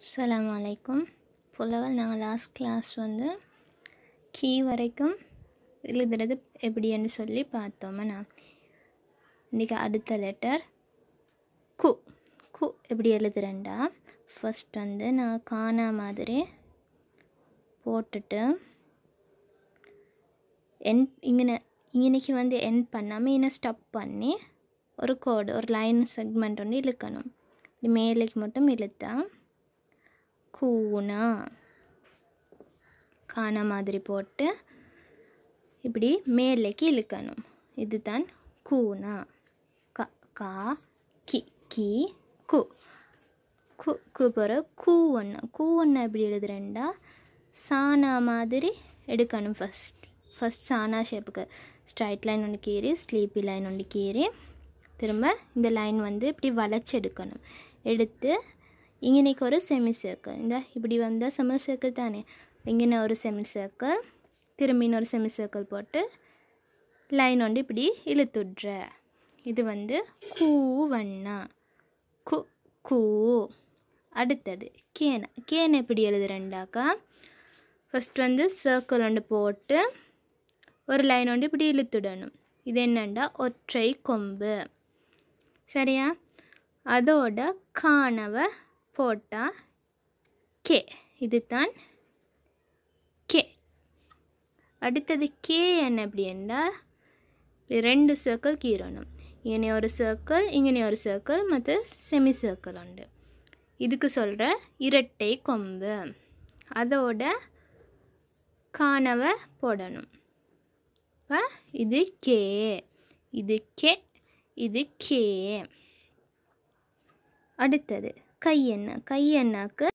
அஸ்ஸலாமு அலைக்கும் புலவல் நாங்கள் லாஸ்ட் கிளாஸ் வந்து கீ வரைக்கும் எழுதுறது எப்படின்னு சொல்லி பார்த்தோம்னா இன்றைக்கி அடுத்த லெட்டர் கு கு எப்படி எழுதுறேன்டா ஃபஸ்ட் வந்து நான் காணா மாதிரி போட்டுட்டு என் இங்கே இன்னைக்கு வந்து என் பண்ணாமல் இன்னும் ஸ்டப் பண்ணி ஒரு கோடு ஒரு லைன் செக்மெண்ட் ஒன்று இழுக்கணும் இப்படி மேலேக்கு மட்டும் இழுத்தா கூனா காண மாதிரி போட்டு இப்படி மேலேக்கு இழுக்கணும் இதுதான் கூனா க கா கி கி கு கு கு பிறகு கூ ஒன்று கூ ஒன்று எப்படி எழுதுறேன்டா சானா மாதிரி எடுக்கணும் ஃபஸ்ட் ஃபஸ்ட் சானா ஷேப்புக்கு ஸ்ட்ரைட் லைன் ஒன்று கீறி ஸ்லீப்பி லைன் ஒன்று கீறி திரும்ப இந்த லைன் வந்து இப்படி வளைச்சி எடுக்கணும் எடுத்து இங்கனைக்கு ஒரு செமி சர்க்கிள் இந்த இப்படி வந்தால் செமி சர்க்கிள் தானே இங்கே ஒரு செமி சர்க்கிள் திரும்பி இன்னொரு செமி சர்க்கிள் போட்டு லைன் ஒன்று இப்படி இழுத்துட்ற இது வந்து கூ வண்ணா கு கூ அடுத்தது கேனை கேனை எப்படி எழுதுறேன்டாக்கா ஃபஸ்ட் வந்து சர்க்கிள் ஒன்று போட்டு ஒரு லைன் ஒன்று இப்படி இழுத்துடணும் இது என்னண்டா ஒற்றை கொம்பு சரியா அதோட காணவை போட்டால் கே இதுதான் கே அடுத்தது கே என்ன அப்படின்னா ரெண்டு சர்க்கிள் கீறணும் இங்கே ஒரு சர்க்கிள் இங்கே ஒரு சர்க்கிள் மற்ற செமி சர்க்கிள் உண்டு இதுக்கு சொல்கிற இரட்டை கொம்பு அதோட காணவை போடணும் இப்போ இது கே இது கே இது கே அடுத்தது கையெண்ணா கையெண்ணாக்கு